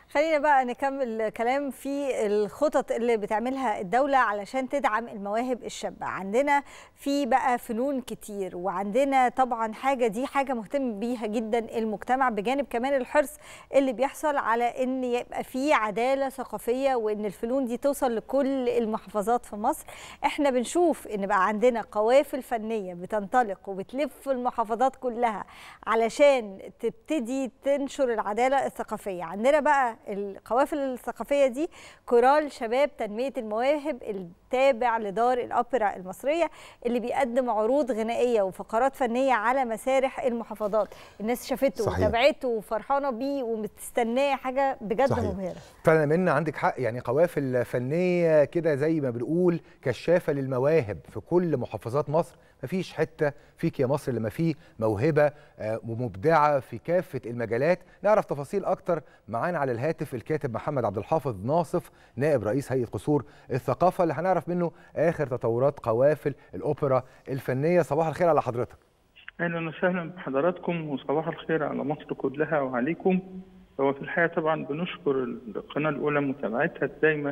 خلينا بقى نكمل كلام في الخطط اللي بتعملها الدولة علشان تدعم المواهب الشابة عندنا في بقى فنون كتير وعندنا طبعا حاجة دي حاجة مهتم بيها جدا المجتمع بجانب كمان الحرص اللي بيحصل على ان يبقى في عدالة ثقافية وان الفنون دي توصل لكل المحافظات في مصر احنا بنشوف ان بقى عندنا قوافل فنية بتنطلق وبتلف المحافظات كلها علشان تبتدي تنشر العدالة الثقافية عندنا بقى القوافل الثقافية دي كورال شباب تنمية المواهب التابع لدار الأوبرا المصرية اللي بيقدم عروض غنائية وفقرات فنية على مسارح المحافظات الناس شافته صحيح. وتابعته وفرحانة بيه ومستناه حاجة بجد صحيح. مبهرة فعلا منى عندك حق يعني قوافل فنيه كده زي ما بنقول كشافه للمواهب في كل محافظات مصر مفيش حته فيك يا مصر لما فيه موهبه آه، ومبدعه في كافه المجالات نعرف تفاصيل اكتر معانا على الهاتف الكاتب محمد عبد الحافظ ناصف نائب رئيس هيئه قصور الثقافه اللي هنعرف منه اخر تطورات قوافل الاوبرا الفنيه صباح الخير على حضرتك اهلا وسهلا بحضراتكم وصباح الخير على مصر كلها وعليكم هو في الحقيقه طبعا بنشكر القناه الاولى متابعتها الدايمه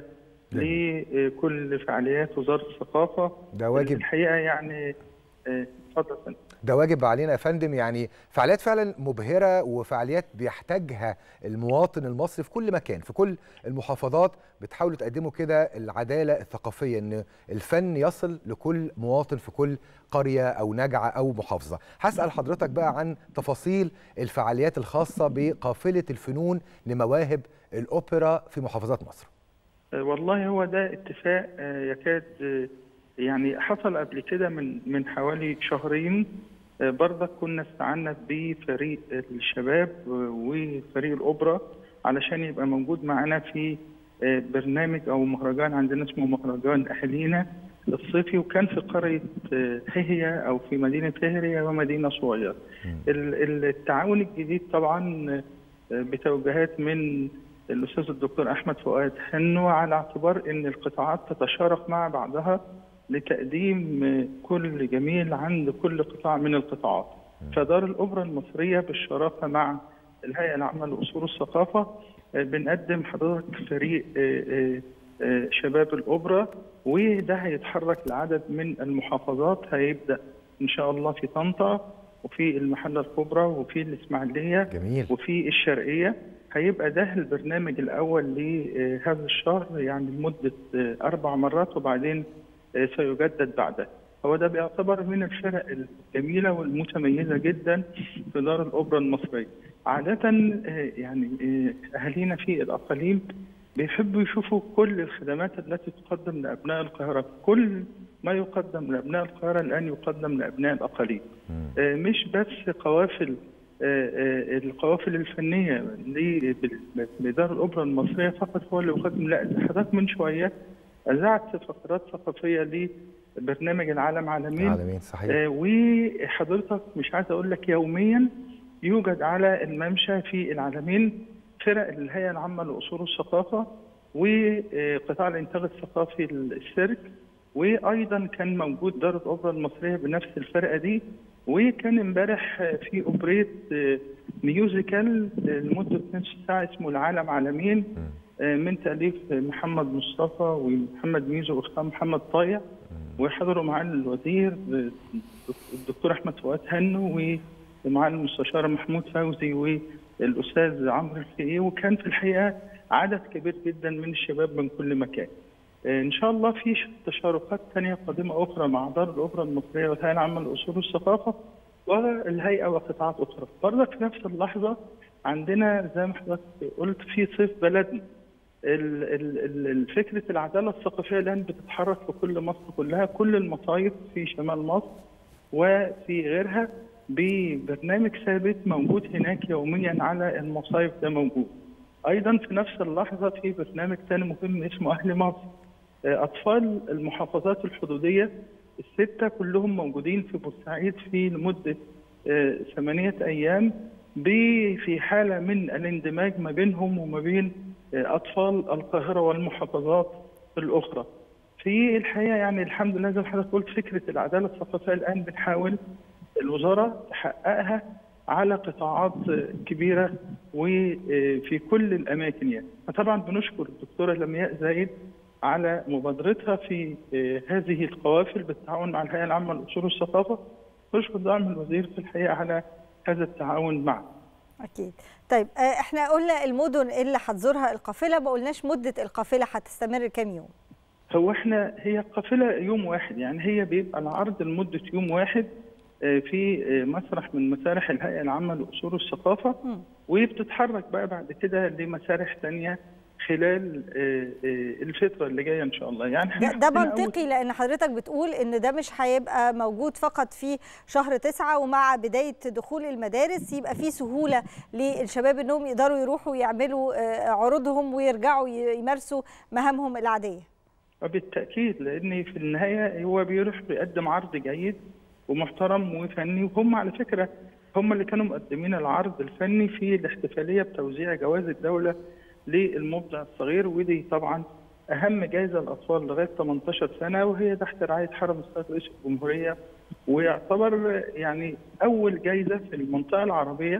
لكل فعاليات وزاره الثقافه ده واجب الحقيقه يعني آه، اتفضل يا فندم. ده واجب علينا يا فندم يعني فعاليات فعلا مبهرة وفعاليات بيحتاجها المواطن المصري في كل مكان في كل المحافظات بتحاولوا تقدموا كده العدالة الثقافية ان الفن يصل لكل مواطن في كل قرية او نجعة او محافظة هسأل حضرتك بقى عن تفاصيل الفعاليات الخاصة بقافلة الفنون لمواهب الأوبرا في محافظات مصر آه، والله هو ده اتفاق آه، يكاد آه، يعني حصل قبل كده من من حوالي شهرين آه، برضك كنا استعنا بفريق الشباب آه، وفريق الاوبرا علشان يبقى موجود معانا في آه، برنامج او مهرجان عندنا اسمه مهرجان اهالينا الصيفي وكان في قريه آه، هيهية او في مدينه هيهية ومدينه صغيره. ال- ال- التعاون الجديد طبعا آه، بتوجيهات من الاستاذ الدكتور احمد فؤاد حنو على اعتبار ان القطاعات تتشارك مع بعضها لتقديم آه، كل جميل عند كل قطاع من القطاعات. فدار الاوبرا المصريه بالشراكه مع الهيئه العامه لاصول الثقافه آه، بنقدم حضرتك فريق آه، آه، آه، شباب الاوبرا وده هيتحرك لعدد من المحافظات هيبدا ان شاء الله في طنطا وفي المحله الكبرى وفي الاسماعيليه جميل وفي الشرقيه هيبقى ده البرنامج الاول لهذا الشهر يعني لمده آه، اربع مرات وبعدين آه، سيجدد بعدها. هو ده بيعتبر من الفرق الجميله والمتميزه جدا في دار الاوبرا المصريه. عاده آه، يعني آه، اهالينا في الاقاليم بيحبوا يشوفوا كل الخدمات التي تقدم لابناء القاهره، كل ما يقدم لابناء القاهره الان يقدم لابناء الاقاليم. آه، مش بس قوافل آه، آه، القوافل الفنيه ل- بال- لدار الاوبرا المصريه فقط هو اللي يقدم لا ده حضرتك من شويه اذاعت فقرات ثقافيه لبرنامج العالم عالمين عالمين صحيح آه، وحضرتك مش عايز اقول لك يوميا يوجد على الممشى في العالمين فرق الهيئه العامه لاصول الثقافه وقطاع الانتاج الثقافي السيرك وايضا كان موجود دار الاوبرا المصريه بنفس الفرقه دي وكان امبارح في اوبريت آه، ميوزيكال لمده نصف ساعه اسمه العالم عالمين آه، من تاليف محمد مصطفى ومحمد ميزو واختار محمد طايع وحضروا معالي الوزير آه، الدكتور احمد فؤاد هنو ومعالي المستشار محمود فوزي والاستاذ عمرو الفقيه وكان في الحقيقه عدد كبير جدا من الشباب من كل مكان. آه، ان شاء الله في ش- تشاركات ثانيه قادمه اخرى مع دار الاوبرا المصريه والهيئه العامه لاصول الثقافه والهيئه وقطاعات اخرى. برضك في نفس اللحظه عندنا زي ما حضرتك قلت في صيف بلدنا. ال- ال- ال- ال- فكره العداله الثقافيه الان بتتحرك في كل مصر كلها، كل المصايف في شمال مصر وفي غيرها ببرنامج ثابت موجود هناك يوميا على المصايف ده موجود. ايضا في نفس اللحظه في برنامج ثاني مهم اسمه اهل مصر. آه، اطفال المحافظات الحدوديه السته كلهم موجودين في بورسعيد في لمده آه، ثمانيه ايام ب- في حاله من الاندماج ما بينهم وما بين آه، اطفال القاهره والمحافظات الاخرى. في الحقيقه يعني الحمد لله زي ما حضرتك قلت فكره العداله الثقافيه الان بنحاول الوزاره تحققها على قطاعات كبيره وفي كل الاماكن يعني فطبعا بنشكر الدكتوره لمياء زايد على مبادرتها في هذه القوافل بالتعاون مع الهيئه العامه للاصول والثقافه نشكر دعم الوزير في الحقيقه على هذا التعاون معه اكيد طيب احنا قلنا المدن اللي هتزورها القافله ما قلناش مده القافله هتستمر كام يوم هو احنا هي القافله يوم واحد يعني هي بيبقى العرض لمده يوم واحد في مسرح من مسارح الهيئه العامه لاصول الثقافه وبتتحرك بقى بعد كده لمسارح ثانيه خلال الفتره اللي جايه ان شاء الله يعني ده منطقي لان حضرتك بتقول ان ده مش هيبقى موجود فقط في شهر تسعة ومع بدايه دخول المدارس يبقى في سهوله للشباب انهم يقدروا يروحوا يعملوا عروضهم ويرجعوا يمارسوا مهامهم العاديه بالتاكيد لان في النهايه هو بيروح بيقدم عرض جيد ومحترم وفني وهم على فكره هم اللي كانوا مقدمين العرض الفني في الاحتفاليه بتوزيع جوائز الدوله للمبدع الصغير ودي طبعا اهم جائزه للاطفال لغايه 18 سنه وهي تحت رعايه حرم السيد رئيس الجمهوريه ويعتبر يعني اول جائزه في المنطقه العربيه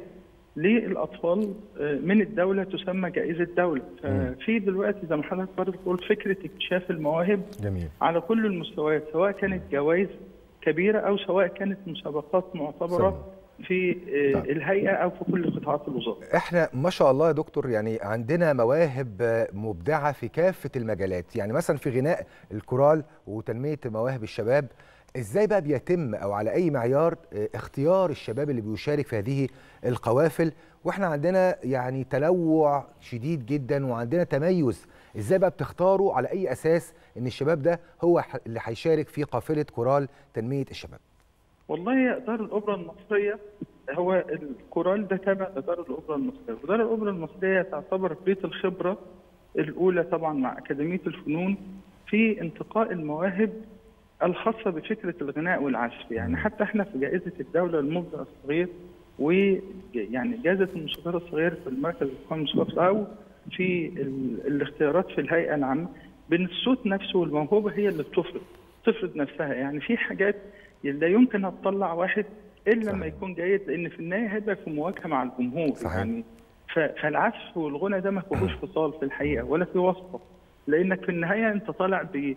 للاطفال من الدوله تسمى جائزه دوله ففي دلوقتي زي ما حضرتك برضه بتقول فكره اكتشاف المواهب جميل. على كل المستويات سواء كانت جوائز كبيره او سواء كانت مسابقات معتبره صحيح. في الهيئه او في كل قطاعات الوزاره. احنا ما شاء الله يا دكتور يعني عندنا مواهب مبدعه في كافه المجالات، يعني مثلا في غناء الكورال وتنميه مواهب الشباب ازاي بقى بيتم او على اي معيار اختيار الشباب اللي بيشارك في هذه القوافل واحنا عندنا يعني تنوع شديد جدا وعندنا تميز ازاي بقى بتختاروا على اي اساس ان الشباب ده هو اللي هيشارك في قافله كورال تنميه الشباب والله دار الاوبرا المصريه هو الكورال ده تابع لدار الاوبرا المصريه ودار الاوبرا المصريه تعتبر بيت الخبره الاولى طبعا مع اكاديميه الفنون في انتقاء المواهب الخاصه بفكره الغناء والعزف يعني حتى احنا في جائزه الدوله للمبدع الصغير ويعني جائزه الموسيقار الصغير في المركز القومي للموسيقى او في الاختيارات في الهيئه العامه بين الصوت نفسه والموهبه هي اللي بتفرض تفرض نفسها يعني في حاجات لا يمكن هتطلع واحد الا لما يكون جيد لان في النهايه هيبقى في مواجهه مع الجمهور صحيح. يعني فالعزف والغنى ده ما فيهوش فصال في الحقيقه ولا في واسطه لانك في النهايه انت طالع ب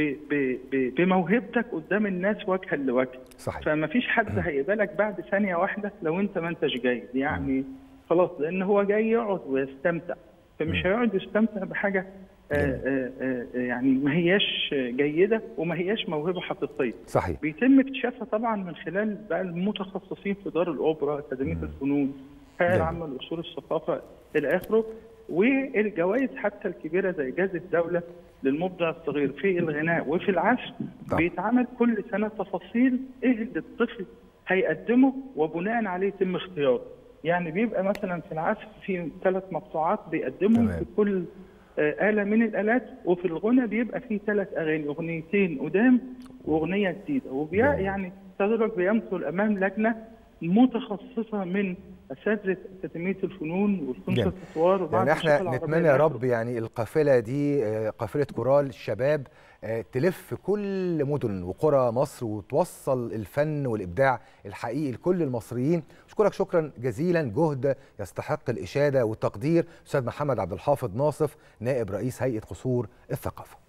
بموهبتك قدام الناس وجها لوجه صحيح. فما فيش حد هيقبلك بعد ثانيه واحده لو انت ما انتش جيد يعني خلاص لان هو جاي يقعد ويستمتع فمش هيقعد يستمتع بحاجه آآ آآ يعني ما هياش جيده وما هياش موهبه حقيقيه صحيح بيتم اكتشافها طبعا من خلال بقى المتخصصين في دار الاوبرا اكاديميه الفنون الهيئه العامه لاصول الثقافه الى اخره والجوائز حتى الكبيره زي جائزه الدوله للمبدع الصغير في الغناء وفي العزف بيتعمل كل سنه تفاصيل ايه اللي الطفل هيقدمه وبناء عليه يتم اختياره يعني بيبقى مثلا في العزف في ثلاث مقطوعات بيقدمهم في كل آلة من الآلات وفي الغنى بيبقى فيه ثلاث أغاني أغنيتين قدام وأغنية جديدة وبي يعني تدرج بيمثل أمام لجنة متخصصة من اساتذه اكاديميه الفنون والفنون التطوار وبعض يعني احنا نتمنى يا رب يعني القافله دي قافله كورال الشباب تلف كل مدن وقرى مصر وتوصل الفن والابداع الحقيقي لكل المصريين اشكرك شكرا جزيلا جهد يستحق الاشاده والتقدير استاذ محمد عبد الحافظ ناصف نائب رئيس هيئه قصور الثقافه